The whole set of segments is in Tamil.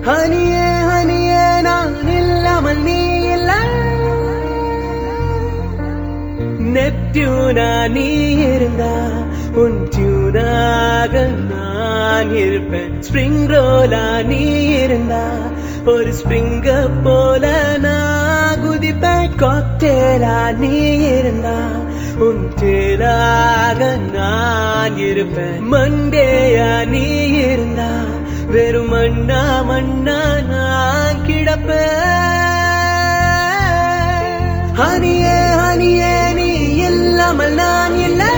ஹனியே ஹனியே நான் இல்லாமல் நீ இல்லை நெப்டியூனா நீ இருந்தா உன் டியூனாக நான் இருப்பேன் ஸ்ப்ரிங் ரோலா நீ இருந்தா ஒரு ஸ்ப்ரிங்க போல நான் குதிப்பேன் காக்டேலா நீ இருந்தா உன் தேலாக நான் இருப்பேன் மண்டேயா நீ இருந்தா வெறும் மண்ணா மண்ணா நான் கிடப்பேன் ஹனியே ஹனியே நீ இல்லாமல் நான் இல்லை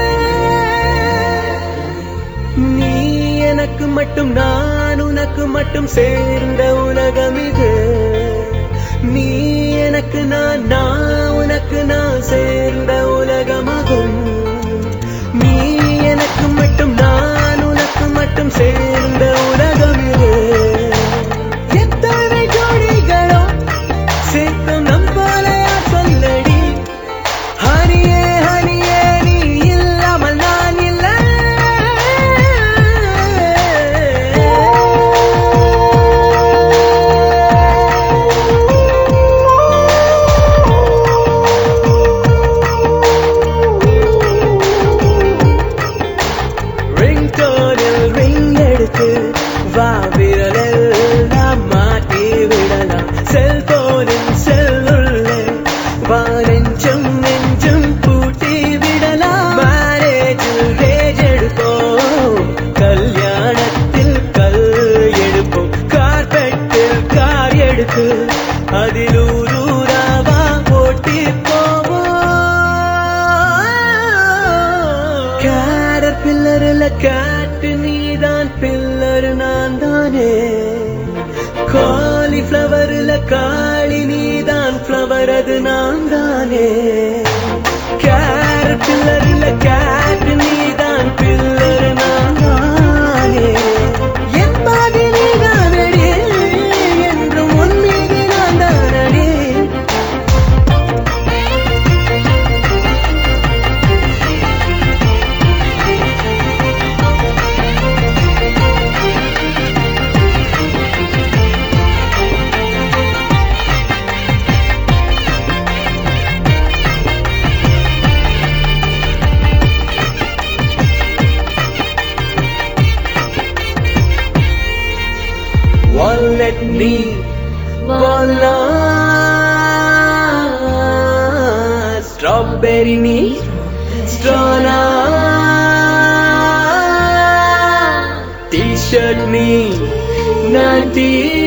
நீ எனக்கு மட்டும் நான் உனக்கு மட்டும் சேர்ந்த உலகம் இது நீ எனக்கு நான் நான் உனக்கு நான் சேர்ந்த உலகமாகும் நீ எனக்கு மட்டும் நான் உனக்கு மட்டும் சேர்ந்த உலகம் இது எத்தனை ஜோடிகளோ சேர்த்தும் நம் போலையா சொல்லடி ஹனியே ஹனியே நீ இல்லாமல் நான் இல்லை ரிங்டோனில் ரிங் எடுத்து வா விரலெல்லாம் மாட்டி விடலாம் செல்போனின் செல்லுள்ளே வா நெஞ்சம் நெஞ்சம் பூட்டி விடலாம் மேரேஜில் ரேஜ் எடுப்போம் கல்யாணத்தில் கல் எடுப்போம் கார்பெட்டில் கார் எடுத்து அதில் ஊரூராவா ஓட்டி போவோம் கேடர் பில்லரில் காட்டு நீதான் பில்லர் நான் தானே காலிஃப்ளவரில் காளி நீதான் ஃப்ளவர் அது நான் தானே கேரட் பில்லரில் காட்டு நீதான் பில்லர் நான் தானே என் பாதி நீதான் அடி என்றும் உன் மீது நான் தான் அடி wallet நீ walnut strawberry நீ ஸ்ட்ரானா t-shirt நீ நான் t